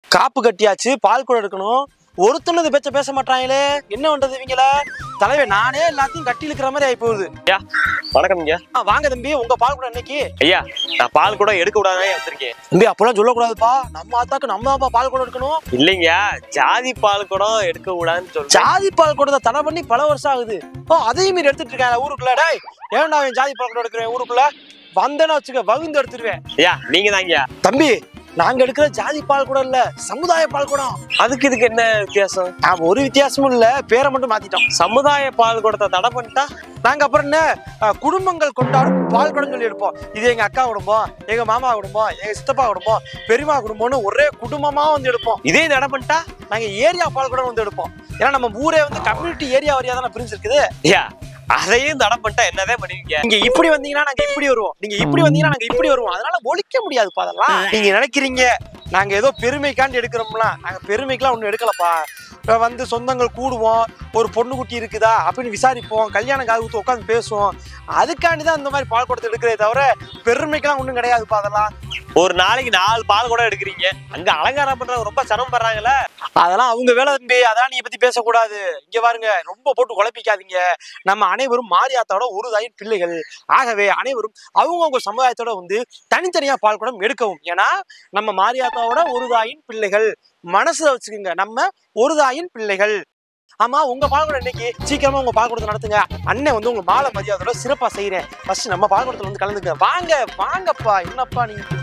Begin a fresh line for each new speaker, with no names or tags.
காப்பு கட்டியாச்சு பால் கூட எடுக்கணும் ஒருத்தனும் இந்த பேச்ச பேச மாட்டாங்களே என்ன பண்றது இவங்கள தலைவர் நானே எல்லாத்தையும் கட்டி இழுக்கிற மாதிரி ஆகி போகுது
ஐயா வணக்கம் ஐயா
ஆ, வாங்க தம்பி உங்க பால் கூட இன்னைக்கு
ஐயா நான் பால் கூட எடுக்க கூடாதான் வந்திருக்கேன்
தம்பி அப்பெல்லாம் சொல்லக்கூடாதுப்பா நம்ம ஆத்தாக்கு நம்ம தான்ப்பா பால் கூட எடுக்கணும்
இல்லைங்க ஜாதி பால் கூட எடுக்க கூடாதுன்னு சொல்றேன்
ஜாதி பால் கூட தடை பண்ணி பல வருஷம் ஆகுது ஓ அதையும் மீறி எடுத்துட்டு இருக்காங்க ஊருக்குள்ள டேய் ஏன்டா அவன் ஜாதி பால் கூட எடுக்கிறேன் ஊருக்குள்ள வந்தேன்னு வச்சுக்க வகுந்து எடுத்துருவேன்
ஐயா நீங்க தாங்கய்யா
தம்பி நாங்க எடுக்கிற ஜாதி பால் கூட இல்ல சமுதாய பால் குடம்
அதுக்கு இதுக்கு என்ன வித்தியாசம்
ஆமா, ஒரு வித்தியாசமும் இல்ல பேரை மட்டும் மாத்திட்டோம்
சமுதாய பால் கூடத்தை தடை பண்ணிட்டா
நாங்க அப்புறம் என்ன அஹ், குடும்பங்கள் கொண்டாடும் பால் குடம் சொல்லி எடுப்போம் இது எங்க அக்கா குடும்பம் எங்க மாமா குடும்பம் எங்க சித்தப்பா குடும்பம் பெரியமா குடும்பம்னு ஒரே குடும்பமா வந்து எடுப்போம்
இதே தடை பண்ணிட்டா
நாங்க ஏரியா பால் குடம் வந்து எடுப்போம் ஏன்னா நம்ம ஊரே வந்து கம்யூனிட்டி ஏரியா வரியா தானே பிரிஞ்சிருக்குது
ஐயா அதையும் தடை பண்ணிட்டா என்னதான் பண்ணுவீங்க
நீங்க இப்படி வந்தீங்கன்னா நாங்க இப்படி வருவோம் நீங்க இப்படி வந்தீங்கன்னா நாங்க இப்படி வருவோம் அதனால ஒழிக்க முடியாதுப்பா அதெல்லாம் நீங்க நினைக்கிறீங்க நாங்க ஏதோ பெருமைக்காண்டி எடுக்கிறோம்லாம் நாங்க பெருமைக்கெல்லாம் ஒண்ணும் எடுக்கலப்பா இப்ப வந்து சொந்தங்கள் கூடுவோம் ஒரு பொண்ணு குட்டி இருக்குதா அப்படின்னு விசாரிப்போம் கல்யாணம் காது ஊத்து உட்காந்து பேசுவோம் அதுக்காண்டி தான் இந்த மாதிரி பால் குடத்தை எடுக்கிறதே தவிர பெருமைக்கெல்லாம் ஒண்ணும் கிடையாதுப்பா அதெல்லாம்
ஒரு நாளைக்கு நாலு பால் கூட எடுக்கிறீங்க அங்க அலங்காரம் பண்றது ரொம்ப சிரமப்படுறாங்கல்ல
அதெல்லாம் அவங்க வேலை தம்பி அதான் நீ பத்தி பேசக்கூடாது இங்க பாருங்க ரொம்ப போட்டு குழப்பிக்காதீங்க நம்ம அனைவரும் மாரியாத்தாவோட ஒரு தாயின் பிள்ளைகள் ஆகவே அனைவரும் அவங்கவுங்க சமுதாயத்தோட வந்து தனித்தனியா பால் குடம் எடுக்கவும் ஏன்னா நம்ம மாரியாத்தாவோட ஒரு தாயின் பிள்ளைகள் மனசுல வச்சுக்கோங்க நம்ம ஒரு தாயின் பிள்ளைகள் ஆமா உங்க பால் குடம் இன்னைக்கு சீக்கிரமா உங்க பால் குடத்தை நடத்துங்க அண்ணன் வந்து உங்க மாலை மரியாதையோட சிறப்பா செய்யறேன் ஃபர்ஸ்ட் நம்ம பால் குடத்துல வந்து கலந்துக்க வாங்க வாங்கப்பா என்னப்பா நீங்க